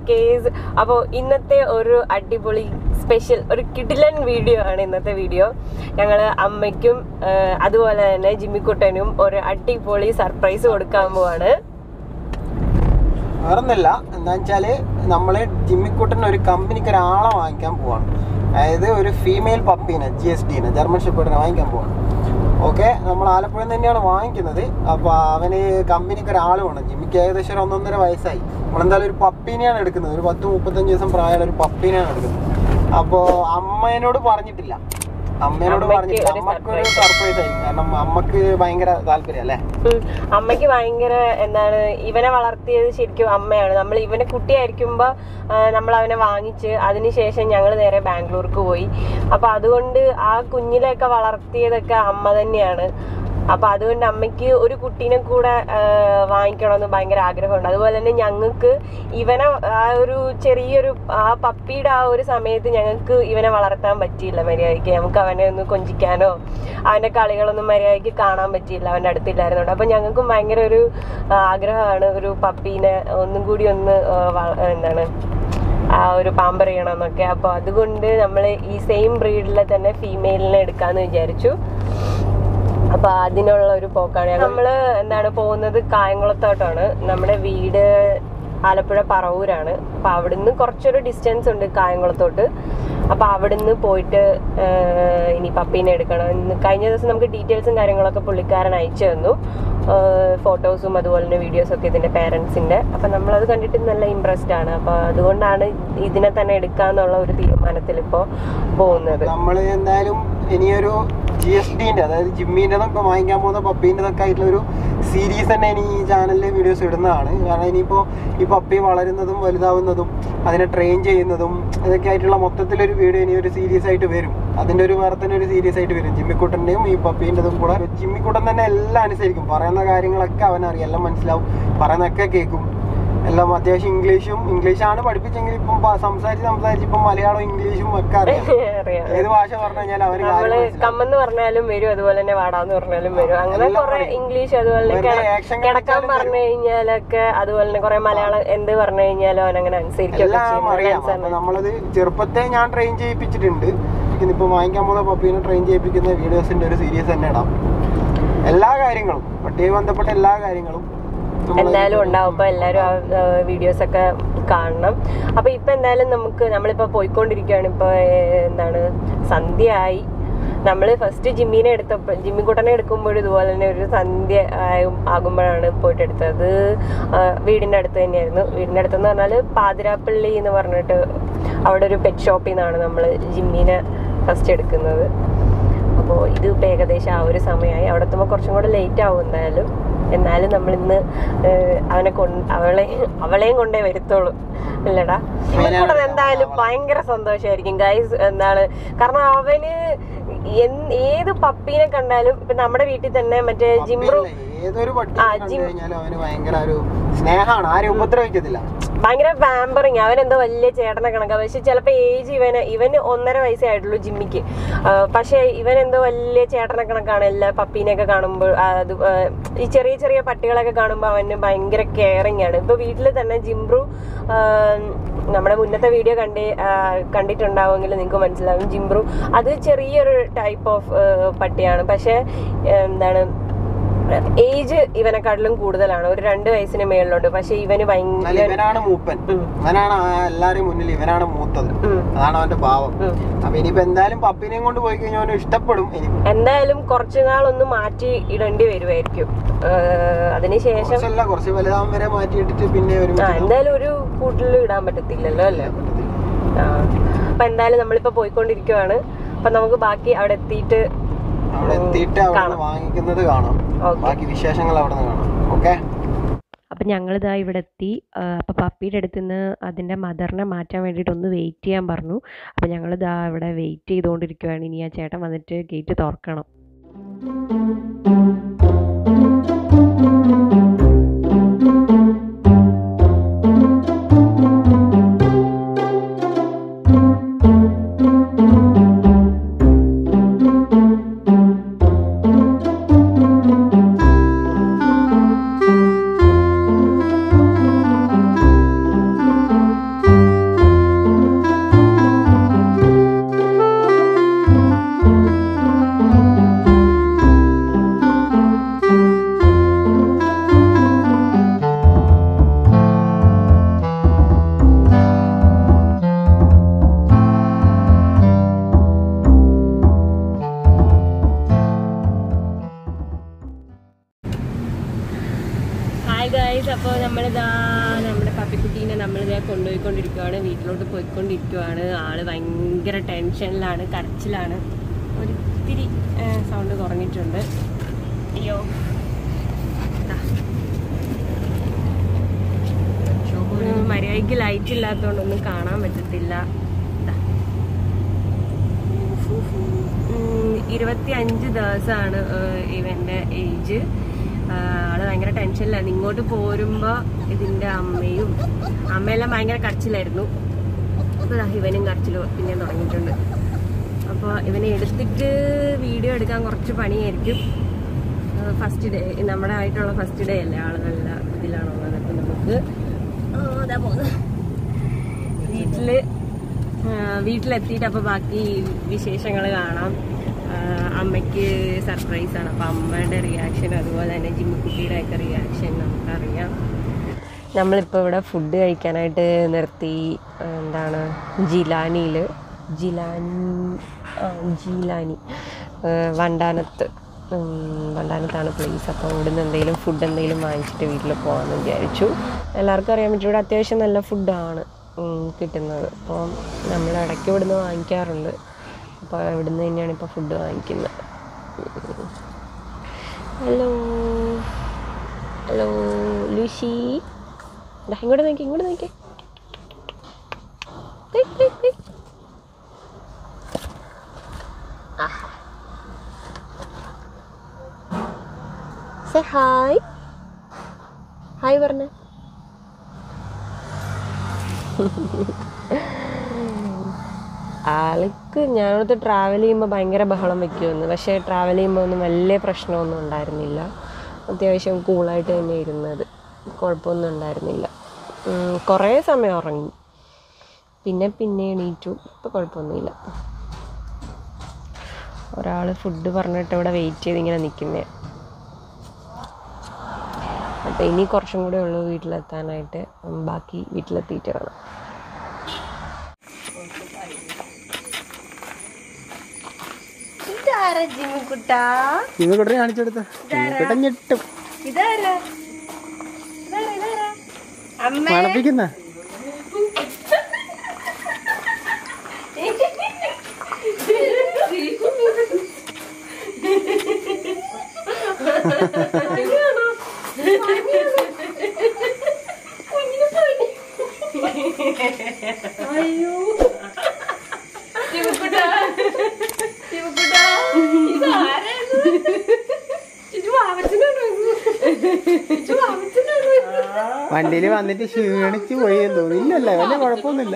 Case അപ്പോൾ ഇന്നത്തെ ഒരു അടിപൊളി സ്പെഷ്യൽ ഒരു കിടിലൻ വീഡിയോ ആണ് ഇന്നത്തെ വീഡിയോ ഞങ്ങൾ അമ്മയ്ക്കും ആ, അതുപോലെ തന്നെ ജിമ്മിക്കുട്ടനും ഒരു അടിപൊളി സർപ്രൈസ് കൊടുക്കാൻ പോവാണ് വേറൊന്നുമില്ല എന്താ വെച്ചാല് നമ്മള് ജിമ്മിക്കുട്ടൻ ഒരു കമ്പനിക്ക് ഒരാളെ വാങ്ങിക്കാൻ പോവാണ് അതായത് ഒരു ഫീമെയിൽ പപ്പീനെ ജി എസ് ഡിനെ ജർമ്മൻ ഷെപ്പേർഡിനെ വാങ്ങിക്കാൻ പോവാണ് ഓക്കെ നമ്മൾ ആലപ്പുഴ തന്നെയാണ് വാങ്ങിക്കുന്നത് അപ്പോൾ അവന് കമ്പനിക്ക് ഒരാൾ വേണം ജിമ്മിക്ക് ഏകദേശം ഒരു ഒന്നൊന്നര വയസ്സായി നമ്മളെന്തായാലും ഒരു പപ്പീനെയാണ് എടുക്കുന്നത് ഒരു പത്ത് മുപ്പത്തഞ്ച് ദിവസം പ്രായമുള്ള ഒരു പപ്പീനെയാണ് എടുക്കുന്നത് അപ്പോൾ അമ്മേനോട് പറഞ്ഞിട്ടില്ല അമ്മേനോട് അമ്മയ്ക്ക് പറഞ്ഞിട്ടില്ല ഒരു അമ്മക്ക് ഒരു സർപ്രൈസ് ആയി കാരണം അമ്മക്ക് ഭയങ്കര താല്പര്യം അല്ലേ ഉം. അമ്മയ്ക്ക് ഭയങ്കര എന്താണ് ഇവനെ വളർത്തിയത് ശരിക്കും അമ്മയാണ് നമ്മൾ ഇവനെ കുട്ടിയായിരിക്കുമ്പോ നമ്മൾ അവനെ വാങ്ങിച്ച് അതിനുശേഷം ഞങ്ങൾ നേരെ ബാംഗ്ലൂർക്ക് പോയി അപ്പൊ അതുകൊണ്ട് ആ കുഞ്ഞിലെയൊക്കെ വളർത്തിയതൊക്കെ അമ്മ തന്നെയാണ് അപ്പൊ അതുകൊണ്ട് അമ്മയ്ക്ക് ഒരു കുട്ടീനെ കൂടെ ആ, വാങ്ങിക്കണമെന്ന് ഭയങ്കര ആഗ്രഹമുണ്ട് അതുപോലെ തന്നെ ഞങ്ങൾക്ക് ഇവനെ ആ ഒരു ചെറിയൊരു ആ പപ്പിയുടെ ആ ഒരു സമയത്ത് ഞങ്ങൾക്ക് ഇവനെ വളർത്താൻ പറ്റിയില്ല മര്യാദയ്ക്ക് നമുക്ക് അവനെ ഒന്ന് കൊഞ്ചിക്കാനോ അവന്റെ കളികളൊന്നും മര്യാദയ്ക്ക് കാണാൻ പറ്റിയില്ല അവന്റെ അടുത്തില്ലായിരുന്നുണ്ട് അപ്പൊ ഞങ്ങൾക്കും ഭയങ്കര ഒരു ആ, ആഗ്രഹമാണ് ഒരു പപ്പീനെ ഒന്നും കൂടി ഒന്ന് ആ, വ- എന്താണ് ആ ഒരു പാമ്പർ ചെയ്യണം എന്നൊക്കെ അപ്പൊ അതുകൊണ്ട് നമ്മൾ ഈ സെയിം ബ്രീഡിലെ തന്നെ ഫീമെയിലിനെ എടുക്കാന്ന് വിചാരിച്ചു അപ്പൊ അതിനുള്ള ഒരു പോക്കാണ് ഞങ്ങൾ നമ്മള് എന്താണ് പോകുന്നത് കായംകുളത്തോട്ടാണ് നമ്മുടെ വീട് ആലപ്പുഴ പറവൂരാണ് അപ്പൊ അവിടുന്ന് കുറച്ചൊരു ഡിസ്റ്റൻസ് ഉണ്ട് കായംകുളത്തോട്ട് അപ്പൊ അവിടുന്ന് പോയിട്ട് ആഹ്, ഇനി പപ്പീനെ എടുക്കണം ഇന്ന് കഴിഞ്ഞ ദിവസം നമുക്ക് ഡീറ്റെയിൽസും കാര്യങ്ങളൊക്കെ പുള്ളിക്കാരൻ അയച്ചു തന്നു ഫോട്ടോസും അതുപോലെ തന്നെ വീഡിയോസും ഒക്കെ ഇതിന്റെ പേരൻസിന്റെ അപ്പൊ നമ്മളത് കണ്ടിട്ട് നല്ല ഇമ്പ്രസ്ഡ് ആണ് അപ്പൊ അതുകൊണ്ടാണ് ഇതിനെ തന്നെ എടുക്കാന്നുള്ള ഒരു തീരുമാനത്തിൽ ഇപ്പോ പോകുന്നത് നമ്മൾ എന്തായാലും ഇനിയൊരു ജി എസ് ഡിന്റെ അതായത് ജിമ്മിൻ്റെതൊക്കെ വാങ്ങിക്കാൻ പോകുന്ന പപ്പീൻ്റെതൊക്കെ ആയിട്ടുള്ള ഒരു സീരീസ് തന്നെ ഇനി ഈ ചാനലിൽ വീഡിയോസ് ഇടുന്നതാണ് കാരണം ഇനിയിപ്പോൾ ഈ പപ്പി വളരുന്നതും വലുതാവുന്നതും അതിനെ ട്രെയിൻ ചെയ്യുന്നതും ഇതൊക്കെ ആയിട്ടുള്ള മൊത്തത്തിലൊരു വീഡിയോ ഇനി ഒരു സീരീസ് ആയിട്ട് വരും അതിന്റെ ഒരു വേറെ തന്നെ ഒരു സീരീസ് ആയിട്ട് വരും ജിമ്മിക്കുട്ടൻ്റെയും ഈ പപ്പീൻ്റെതും കൂടെ ജിമ്മിക്കുട്ടൻ തന്നെ എല്ലാം അനുസരിക്കും പറയുന്ന കാര്യങ്ങളൊക്കെ അവനറിയാം എല്ലാം മനസ്സിലാവും പറയുന്നതൊക്കെ കേൾക്കും എല്ലാം അത്യാവശ്യം ഇംഗ്ലീഷും ഇംഗ്ലീഷാണ് പഠിപ്പിച്ചെങ്കിൽ ഇപ്പം പ- സംസാരിച്ച് സംസാരിച്ച് ഇപ്പം മലയാളം ഇംഗ്ലീഷും ഒക്കെ അറിയാം അറിയാം ഏത് ഭാഷ പറഞ്ഞു കഴിഞ്ഞാൽ അവന് കാര്യം നമ്മള് മനസ്സിലാവും. കമ്മെന്ന് പറഞ്ഞാലും വരും അതുപോലെ തന്നെ വാടാന്ന് പറഞ്ഞാലും വരും അങ്ങനെ എല്ലാം കുറെ പറയും. ഇംഗ്ലീഷ് അതുപോലെ തന്നെ വെറുതെ കിട- action കിടക്കാൻ കാണിച്ചാലും പറഞ്ഞു കഴിഞ്ഞാലൊക്കെ അതുപോലെ തന്നെ കുറെ മലയാളം എന്ത് പറഞ്ഞു കഴിഞ്ഞാലും അവൻ അങ്ങനെ അനുസരിക്കും എല്ലാം അറിയാം അപ്പൊ നമ്മളത് ചെറുപ്പത്തെ ഞാൻ ട്രെയിൻ ചെയ്യിപ്പിച്ചിട്ടുണ്ട് ഇപ്പൊ വാങ്ങിക്കാൻ പോകുന്ന പപ്പീനെ ട്രെയിൻ ചെയ്യിപ്പിക്കുന്ന വീഡിയോസിന്റെ ഒരു സീരീസ് തന്നെ ഇടാം എല്ലാ കാര്യങ്ങളും പട്ടിയെ ബന്ധപ്പെട്ട എല്ലാ കാര്യങ്ങളും നമ്മള് എന്തായാലും ഉണ്ടാവും അപ്പൊ എല്ലാരും ആ വീഡിയോസ് ഒക്കെ കാണണം അപ്പൊ ഇപ്പൊ എന്തായാലും നമുക്ക് നമ്മളിപ്പോ പോയിക്കൊണ്ടിരിക്കുകയാണ് ഇപ്പൊ ഏഹ്, എന്താണ് സന്ധ്യയായി നമ്മള് ഫസ്റ്റ് ജിമ്മിനെ എടുത്തപ്പോ ജിമ്മിക്കുട്ടനെ എടുക്കുമ്പോൾ ഇതുപോലെ തന്നെ ഒരു സന്ധ്യ ആയും ആകുമ്പോഴാണ് പോയിട്ട് എടുത്തത് ആ, വീടിന്റെ അടുത്ത് തന്നെയായിരുന്നു വീടിന്റെ അടുത്തെന്ന് പറഞ്ഞാല് പാതിരാപ്പള്ളി എന്ന് പറഞ്ഞിട്ട് അവിടെ ഒരു പെറ്റ് ഷോപ്പിൽ നിന്നാണ് നമ്മൾ ജിമ്മിനെ ഫസ്റ്റ് എടുക്കുന്നത് അപ്പോൾ ഇത് ഇപ്പം ഏകദേശം ആ ഒരു സമയമായി അവിടെ എത്തുമ്പോൾ കുറച്ചും കൂടെ ലേറ്റ് ആവും എന്തായാലും എന്നാലും നമ്മൾ ഇന്ന് അവനെ കൊണ്ട് അവളെ അവളെയും കൊണ്ടേ വരുത്തുള്ളൂ അല്ലടാ ഇവിടെ എന്തായാലും ഭയങ്കര സന്തോഷമായിരിക്കും ഗൈസ് എന്താണ് കാരണം അവന് എന്ത് ഏത് പപ്പീനെ കണ്ടാലും ഇപ്പൊ നമ്മുടെ വീട്ടിൽ തന്നെ മറ്റേ ജിംബ്രു പപ്പിയല്ല, ഏതൊരു പട്ടി ആ, കണ്ടു ജിം- കഴിഞ്ഞാലും അവന് ഭയങ്കര ഒരു സ്നേഹമാണ് ആരെയും ഉപദ്രവിക്കത്തില്ല ഭയങ്കര പാമ്പറിങ് അവൻ എന്തോ വലിയ ചേട്ടനെ കണക്കാ പക്ഷെ ചിലപ്പോ ഏജ് ഇവന് ഇവന് ഒന്നര വയസ്സേ ആയിട്ടുള്ളൂ ജിമ്മിക്ക് ആ, പക്ഷെ ഇവൻ എന്തോ വലിയ ചേട്ടനെ കണക്കാണ് എല്ലാ പപ്പീനെയൊക്കെ കാണുമ്പോൾ ആ, അത് ആ, ഈ ചെറിയ ചെറിയ പട്ടികളൊക്കെ കാണുമ്പോൾ അവന് ഭയങ്കര കെയറിങ് ആണ് ഇപ്പൊ വീട്ടിൽ തന്നെ ജിംബ്രു ആ, നമ്മുടെ മുന്നത്തെ വീഡിയോ കണ്ടി ആ, കണ്ടിട്ടുണ്ടാവുമെങ്കിൽ നിങ്ങൾക്ക് മനസ്സിലാവും ജിംബ്രു അത് ചെറിയൊരു ടൈപ്പ് ഓഫ് പട്ടിയാണ് പക്ഷെ എന്താണ് ഏജ് ഇവനെക്കാട്ടിലും കൂടുതലാണ് ഒരു രണ്ട് വയസ്സിന് മേളിലുണ്ട് പക്ഷെ ഇവന് എന്നാൽ ഭയങ്കര ഇവനാണ് മൂപ്പൻ ഉം. ഇവനാണ് ആ എല്ലാരെയും മുന്നിൽ ഇവനാണ് മൂത്തത് ഉം. അതാണ് അവന്റെ ഭാവം ഉം. അപ്പൊ ഇനിയിപ്പോ എന്തായാലും പപ്പിനെയും കൊണ്ട് പോയി കഴിഞ്ഞാൽ അവന് ഇഷ്ടപ്പെടും ഇനി എന്തായാലും കുറച്ചു നാളൊന്ന് മാറ്റി ഇടേണ്ടി വരുമായിരിക്കും ഏഹ് അതിനുശേഷം കുറച്ചല്ല കുറച്ച് വലുതാവും വരെ മാറ്റിയിട്ടിട്ട് പിന്നെ ഒരു ആ എന്തായാലും ഒരു കൂട്ടിൽ ഇടാൻ പറ്റത്തില്ലല്ലോ അല്ലേ ആ അപ്പൊ എന്തായാലും നമ്മളിപ്പോ പോയിക്കൊണ്ടിരിക്കുവാണ് അപ്പൊ നമുക്ക് ബാക്കി അവിടെ എത്തിയിട്ട് അവിടെ എത്തിയിട്ട് അവിടെ കാണാം. വാങ്ങിക്കുന്നത് കാണാം ഓക്കെ ബാക്കി വിശേഷങ്ങൾ അവിടെ നിന്ന് കാണാം ഓക്കെ അപ്പം ഞങ്ങളിതാ ഇവിടെ എത്തി അപ്പോൾ പപ്പിയുടെ അടുത്ത് നിന്ന് അതിൻ്റെ മദറിനെ മാറ്റാൻ വേണ്ടിയിട്ട് ഒന്ന് വെയിറ്റ് ചെയ്യാൻ പറഞ്ഞു അപ്പോൾ ഞങ്ങളിതാ ഇവിടെ വെയിറ്റ് ചെയ്തുകൊണ്ടിരിക്കുകയാണ് ഇനി ആ ചേട്ടൻ വന്നിട്ട് ഗേറ്റ് തുറക്കണം അപ്പോൾ നമ്മളിതാ നമ്മുടെ പപ്പിക്കുട്ടീനെ നമ്മളിതാ കൊണ്ടുപോയിക്കൊണ്ടിരിക്കുവാണ് വീട്ടിലോട്ട് പോയിക്കൊണ്ടിരിക്കുവാണ് ആള് ഭയങ്കര ടെൻഷനിലാണ് കരച്ചിലാണ് ഒരിത്തിരി സൗണ്ട് കുറഞ്ഞിട്ടുണ്ട് അയ്യോ ദാ. ഉം, മര്യാദയ്ക്ക് ലൈറ്റ് ഇല്ലാത്തതുകൊണ്ടൊന്നും കാണാൻ പറ്റത്തില്ല ദാ. ഉം, ഇരുപത്തി അഞ്ച് ദിവസമാണ് ഇവന്റെ ഏജ് ആള് ഭയങ്കര ടെൻഷനിലായിരുന്നു ഇങ്ങോട്ട് പോരുമ്പോ ഇതിന്റെ അമ്മയും അമ്മയെല്ലാം ഭയങ്കര കരച്ചിലായിരുന്നു അപ്പൊ ദാ ഇവനും കരച്ചിൽ പിന്നെ തുടങ്ങിയിട്ടുണ്ട് അപ്പോൾ ഇവനെ എടുത്തിട്ട് വീഡിയോ എടുക്കാൻ കുറച്ച് പണിയായിരിക്കും ഫസ്റ്റ് ഡേ നമ്മുടെ ആയിട്ടുള്ള ഫസ്റ്റ് ഡേ അല്ലേ ആള് നല്ല ഇതിലാണുള്ളത് അപ്പം നമുക്ക് ആ, ദാ പോകുന്നു വീട്ടില് ആ, വീട്ടിലെത്തിയിട്ട് അപ്പോൾ ബാക്കി വിശേഷങ്ങൾ കാണാം ആ, അമ്മയ്ക്ക് സർപ്രൈസ് ആണ് അപ്പം അമ്മയുടെ റിയാക്ഷൻ അതുപോലെ തന്നെ ജിമ്മിക്കുട്ടിയുടെ ഒക്കെ റിയാക്ഷൻ നമുക്കറിയാം നമ്മളിപ്പോൾ ഇവിടെ ഫുഡ് കഴിക്കാനായിട്ട് നിർത്തി ആ, എന്താണ് ജിലാനിയിൽ ജിലാനി ആ, ജീലാനി ആ, വണ്ടാനത്ത് ഉം, വണ്ടാനത്താണ് പ്ലേസ് അപ്പോൾ ഇവിടുന്ന് എന്തെങ്കിലും ഫുഡ് എന്തെങ്കിലും വാങ്ങിച്ചിട്ട് വീട്ടിൽ പോകാമെന്ന് വിചാരിച്ചു എല്ലാവർക്കും അറിയാൻ പറ്റും ഇവിടെ അത്യാവശ്യം നല്ല ഫുഡാണ് കിട്ടുന്നത് അപ്പോൾ നമ്മൾ ഇടയ്ക്ക് ഇവിടുന്ന് വാങ്ങിക്കാറുണ്ട് അപ്പോൾ ഇവിടുന്ന് തന്നെയാണ് ഇപ്പോൾ ഫുഡ് വാങ്ങിക്കുന്നത് ഹലോ ഹലോ ലൂഷി ദാ ഇങ്ങോട്ട് നോക്കി ഇങ്ങോട്ട് നോക്കി സേ ഹായ് ഹായ് പറഞ്ഞേ ആൾക്ക് ഞാനടുത്ത് ട്രാവൽ ചെയ്യുമ്പോൾ ഭയങ്കര ബഹളം വെക്കുമെന്ന് പക്ഷേ ട്രാവൽ ചെയ്യുമ്പോൾ ഒന്നും വലിയ പ്രശ്നമൊന്നും ഉണ്ടായിരുന്നില്ല അത്യാവശ്യം കൂളായിട്ട് തന്നെ ഇരുന്നത് കുഴപ്പമൊന്നും ഉണ്ടായിരുന്നില്ല ഉം, കുറേ സമയം ഉറങ്ങി പിന്നെ പിന്നെ എണീറ്റു ഇപ്പോൾ കുഴപ്പമൊന്നുമില്ല ഒരാൾ ഫുഡ് പറഞ്ഞിട്ട് ഇവിടെ വെയിറ്റ് ചെയ്ത് ഇങ്ങനെ നിൽക്കുന്നേ അപ്പോൾ ഇനി കുറച്ചും കൂടെ ഉള്ളൂ വീട്ടിലെത്താനായിട്ട് ഉം, ബാക്കി വീട്ടിലെത്തിയിട്ട് വേണം ഇതാരാ ജിമ്മിക്കുട്ടാ ഇങ്ങോട്ട് കാണിച്ചെടുത്ത ഞെട്ടും ഇതാരാ ഇതാരാ ഇതാരാ അമ്മ മണപ്പിക്കുന്ന അയ്യോ ജിമ്മിക്കുട്ടാ ജിമ്മിക്കുട്ടാ ഇതാരാ ഇത് വാവച്ചനാണോ ഇത് വാവച്ചനാണോ വണ്ടിയിൽ വന്നിട്ട് ക്ഷീണിച്ച് പോയി എന്ന് തോന്നുന്നു ഇല്ലല്ല വലിയ കുഴപ്പമൊന്നുമില്ല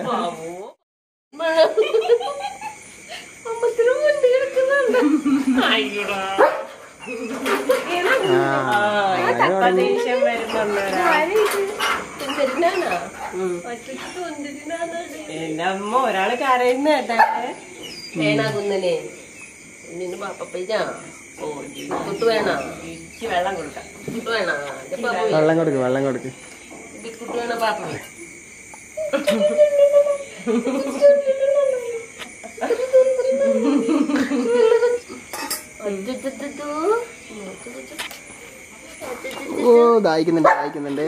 അമ്മത്തിന് മുന്നിൽ കിടക്കുന്നുണ്ട് അയ്യോടാ ആ ദേഷ്യം വരുന്നുണ്ട് എന്റെ അമ്മ ഒരാള് കരയുന്ന കേട്ടാ വേണ കുന്നനെ നിന്നു പാപ്പയ്യ ഓ കുത്തു വേണ ഇച്ചി വെള്ളം കൊടുക്കാം കുത്തു വേണ വെള്ളം കൊടുക്ക് വെള്ളം കൊടുക്ക് കുത്തു വേണ പാപ്പ ഓ ദാഹിക്കുന്നുണ്ട് ദാഹിക്കുന്നുണ്ട്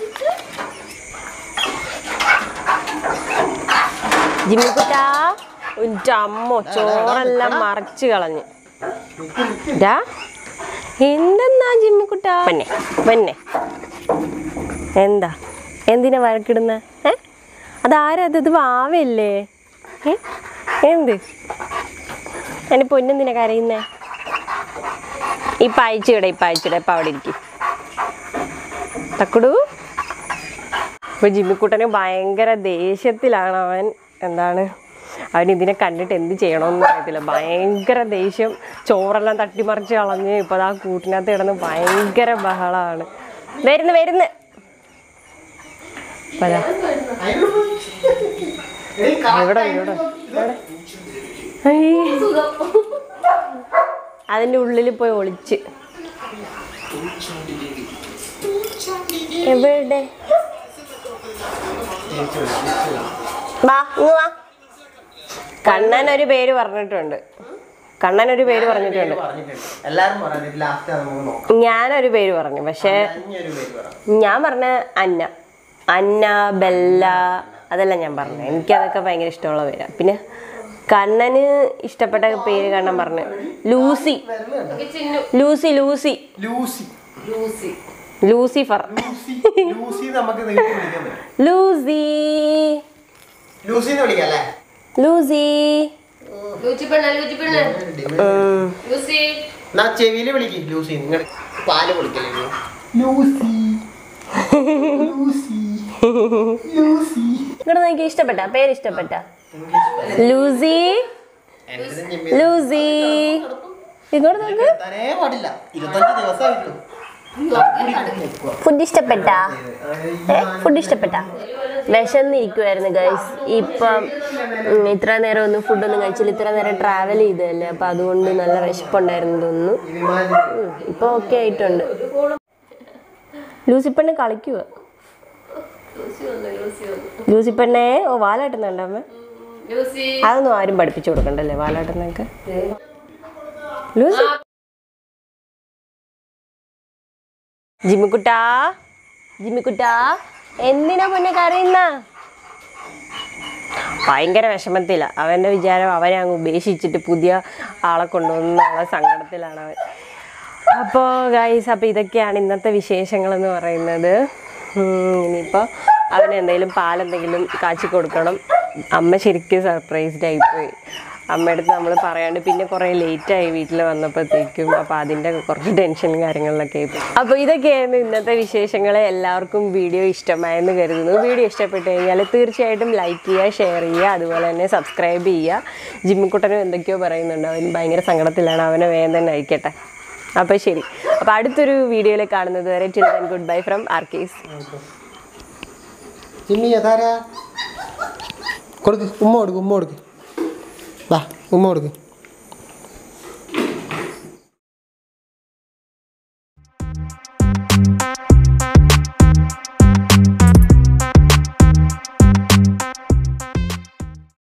ജിമ്മിക്കുട്ടാ ഉന്റെ അമ്മ ചോറെല്ലാം മറച്ചു കളഞ്ഞ് ഇതാ എന്തെന്നാ ജിമ്മിക്കുട്ടാ പന്നെ പന്നെ എന്താ എന്തിനാ വഴക്കിടുന്ന ഏ അതാരാ അത് ഇത് വാവല്ലേ ഏ എന്ത് എന്റെ പൊന്നെന്തിനാ കരയുന്നേ ഇപ്പം അയച്ചുവിടെ ഇപ്പം അയച്ചുവിടെ ഇപ്പം അവിടെ ഇരിക്കും തക്കുടു ഇപ്പൊ ജിമ്മിക്കുട്ടന് ഭയങ്കര ദേഷ്യത്തിലാണ് അവൻ എന്താണ് അവൻ ഇതിനെ കണ്ടിട്ട് എന്ത് ചെയ്യണമെന്ന് അറിയത്തില്ല ഭയങ്കര ദേഷ്യം ചോറെല്ലാം തട്ടിമറിച്ച് കളഞ്ഞ് ഇപ്പൊ ആ കൂട്ടിനകത്ത് കിടന്ന് ഭയങ്കര ബഹളമാണ് വരുന്നു വരുന്നു ഇപ്പൊ ദാ. എവിടെ എവിടെ എവിടെ അയ്യേ. അതിന്റെ ഉള്ളിൽ പോയി ഒളിച്ച് എവിടെ വാ ഇങ്ങ് വാ കണ്ണൻ ഒരു പേര് പറഞ്ഞിട്ടുണ്ട് കണ്ണൻ ഒരു പേര് പറഞ്ഞിട്ടുണ്ട് പറഞ്ഞിട്ടുണ്ട് എല്ലാരും പറഞ്ഞിട്ട് ലാസ്റ്റ് നമുക്ക് നോക്കാം ഞാനൊരു പേര് പറഞ്ഞു പക്ഷേ അഞ്ഞൊരു പേര് പറ ഞാൻ പറഞ്ഞ അന്ന അന്ന ബെല്ല അതെല്ലാം ഞാൻ പറഞ്ഞു എനിക്കതൊക്കെ ഭയങ്കര ഇഷ്ടമുള്ള പേരാ പിന്നെ കണ്ണന് ഇഷ്ടപ്പെട്ട പേര് കണ്ണൻ പറഞ്ഞു Lucy Lucy Lucy Lucy Lucifer Lucy Lucy നമുക്ക് നീട്ടി വിളിക്കാൻ പറ്റും ലൂസി ലൂസി എന്ന് വിളിക്കാം അല്ലേ ലൂസി ലൂച്ചിപ്പെണ്ണ ലൂച്ചിപ്പെണ്ണ ഉം. ലൂസി എന്നാ ചെവിയില് വിളിക്കും ലൂസി നിങ്ങൾ പാല് വിളിക്കല്ലേ ലൂസി ലൂസി ലൂസി ഇങ്ങോട്ട് നോക്കി ഇഷ്ടപ്പെട്ട പേര് ഇഷ്ടപ്പെട്ട ലൂസി എന്റെ ജിമ്മി ലൂസി ഇങ്ങോട്ട് നോക്ക് എത്താനേ പാടില്ല ഇരുപത്തഞ്ച് ദിവസമായിട്ടുള്ളൂ ഫുഡ് ഇഷ്ടപ്പെട്ട ഫുഡ് ഇഷ്ടപ്പെട്ട വിശന്നിരിക്കുമായിരുന്നു ഗൈസ് ഇപ്പം ഉം, ഇത്ര നേരം ഒന്നും ഫുഡൊന്നും കഴിച്ചില്ല ഇത്ര നേരം ട്രാവൽ ചെയ്തതല്ലേ അപ്പം അതുകൊണ്ട് നല്ല വിശപ്പുണ്ടായിരുന്നു തോന്നുന്നു ഈ വിമാനത്തിൽ ഉം, ഇപ്പൊ ഓക്കെ ആയിട്ടുണ്ട് ലൂസിപ്പെണ്ണ് കളിക്കുക ലൂസിപ്പെണ്ണെ ഓ വാലാട്ടുന്നുണ്ടമ്മ ലൂസി അതൊന്നും ആരും പഠിപ്പിച്ചു കൊടുക്കണ്ടല്ലേ വാലാട്ടുന്നൊക്കെ ലൂസി ജിമ്മിക്കുട്ടാ ജിമ്മിക്കുട്ടാ എന്തിനാ പൊന്നെ കരയുന്ന ഭയങ്കര വിഷമത്തില അവന്റെ വിചാരം അവനെ അങ്ങ് ഉപേക്ഷിച്ചിട്ട് പുതിയ ആളെ കൊണ്ടുവന്നുള്ള സങ്കടത്തിലാണ് അവൻ അപ്പോൾ ഗൈസ് അപ്പോൾ ഇതൊക്കെയാണ് ഇന്നത്തെ വിശേഷങ്ങളെന്ന് പറയുന്നത് ഉം, ഇനിയിപ്പോൾ അവന് എന്തെങ്കിലും പാലെന്തെങ്കിലും കാച്ചി കൊടുക്കണം അമ്മ ശരിക്കും സർപ്രൈസ്ഡ് ആയിപ്പോയി അമ്മയുടെ അടുത്ത് നമ്മൾ പറയാണ്ട് പിന്നെ കുറേ ലേറ്റായി വീട്ടിൽ വന്നപ്പോഴത്തേക്കും അപ്പോൾ അതിൻ്റെ കുറച്ച് ടെൻഷനും കാര്യങ്ങളിലൊക്കെ ആയിപ്പോയി അപ്പോൾ ഇതൊക്കെയായിരുന്നു ഇന്നത്തെ വിശേഷങ്ങൾ എല്ലാവർക്കും വീഡിയോ ഇഷ്ടമായെന്ന് കരുതുന്നു വീഡിയോ ഇഷ്ടപ്പെട്ട് കഴിഞ്ഞാൽ തീർച്ചയായിട്ടും ലൈക്ക് ചെയ്യുക ഷെയർ ചെയ്യുക അതുപോലെ തന്നെ സബ്സ്ക്രൈബ് ചെയ്യുക ജിമ്മിക്കുട്ടനും എന്തൊക്കെയോ പറയുന്നുണ്ട് അവൻ ഭയങ്കര സങ്കടത്തിലാണ് അവനെ വേഗം തന്നെ അയക്കട്ടെ അപ്പോൾ ശരി അപ്പോൾ അടുത്തൊരു വീഡിയോയിൽ കാണുന്നത് വരെ till then good bye from R കേസ് ജിമ്മി അതാരാ കൊടുക്ക് ഉമ്മ കൊടുക്ക് ഉമ്മ കൊടുക്ക് വാ ഉമ്മ കൊടുക്ക്